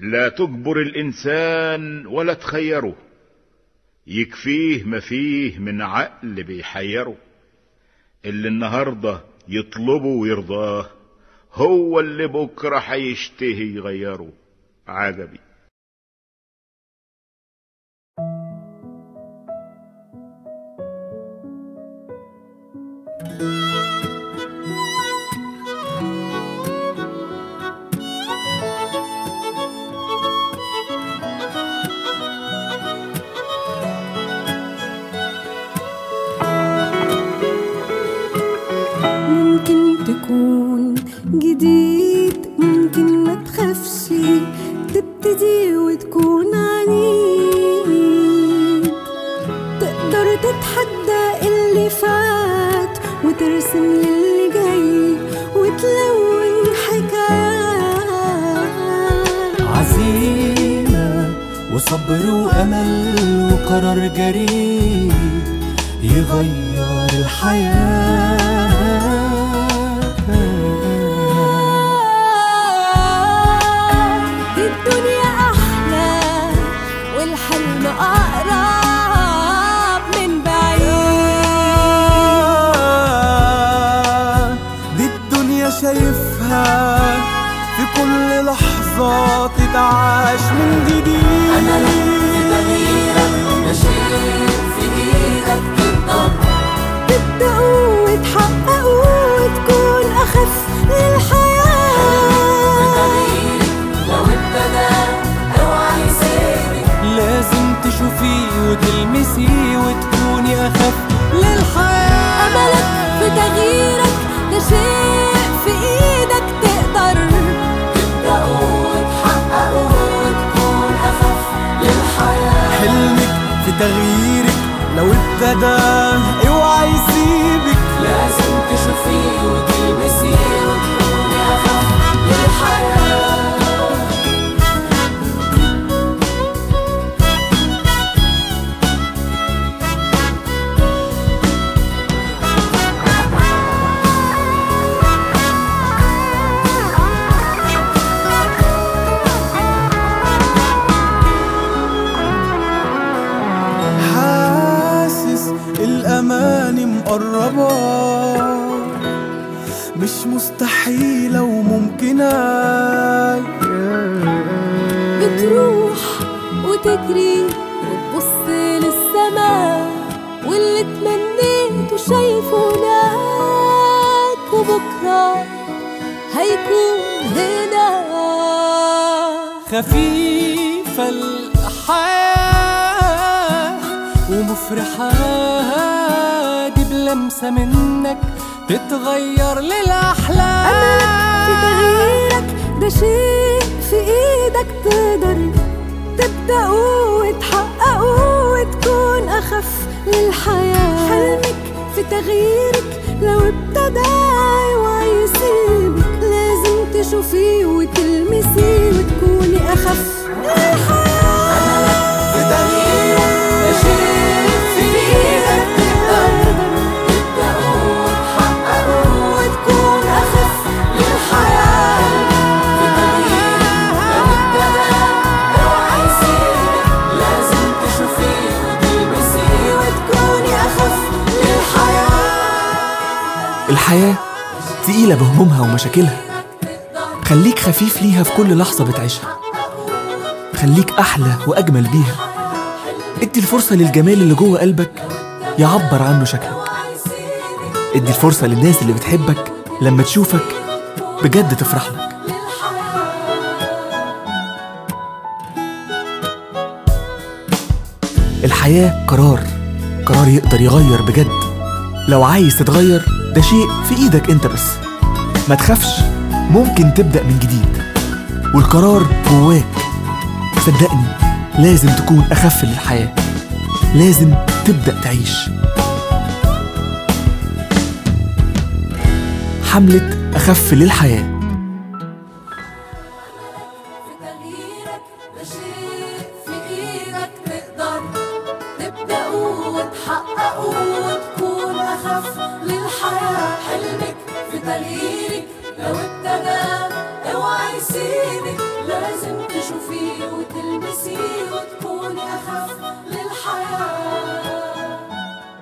لا تجبر الإنسان ولا تخيره يكفيه ما فيه من عقل بيحيره اللي النهاردة يطلبه ويرضاه هو اللي بكرة هيشتهي يغيره عجبي ممكن تكون جديد ممكن ما تخافش تبتدي وتكون عنيد تقدر تتحدى اللي فات وترسم للي جاي وتلون حكايات عزيمة وصبر وأمل وقرار جريء يغير الحياة دي الدنيا أحلى والحلم أقرب من بعيد دي الدنيا شايفها في كل لحظة تتعاش من جديد أنا تبدأوا وتحققوا وتكون أخف للحياة لازم تشوفيه وتلمسيه وتكوني أخف للحياة أملك في تغييرك ده شيء في إيدك تقدر تبدأوا وتحققوا وتكون أخف للحياة حلمك في تغييرك لو ابتدى اوعى يسيبك لازم تشوفيه وتلمسيه وتكوني أخف للحياة حاسس الأماني مقربة مش مستحيلة وممكنة بتروح وتجري وتبص للسماء واللي تمنيته شايفه هناك وبكرة هيكون هنا خفيفة الحياة ومفرحة دي بلمسة منك تتغير للأحلام في تغييرك ده شيء في ايدك تقدر تبدأوا وتحققوا وتكون أخف للحياة حلمك في تغييرك لو ابتدى اوعى يسيبك لازم تشوفيه وتلمسيه وتكوني أخف للحياة في تغييرك ده شيء في ايدك تقدر تبدأوا وتحققوا وتكون أخف للحياة في تغييرك لو ابتدى اوعى يسيبك لازم تشوفيه وتلمسيه وتكوني أخف للحياة الحياة تقيلة بهمومها ومشاكلها خليك خفيف ليها في كل لحظة بتعيشها خليك أحلى وأجمل بيها ادي الفرصة للجمال اللي جوه قلبك يعبر عنه شكلك ادي الفرصة للناس اللي بتحبك لما تشوفك بجد تفرح لك الحياة قرار قرار يقدر يغير بجد لو عايز تتغير ده شيء في ايدك انت بس ما تخافش ممكن تبدأ من جديد والقرار جواك صدقني لازم تكون أخف للحياة لازم تبدأ تعيش حملة أخف للحياة في تغييرك ده شيء في ايدك تقدر تبدأوا وتحققوا وتكون أخف للحياة حلمك في تغييرك لو ابتدى اوعى يسيبك لازم تشوفيه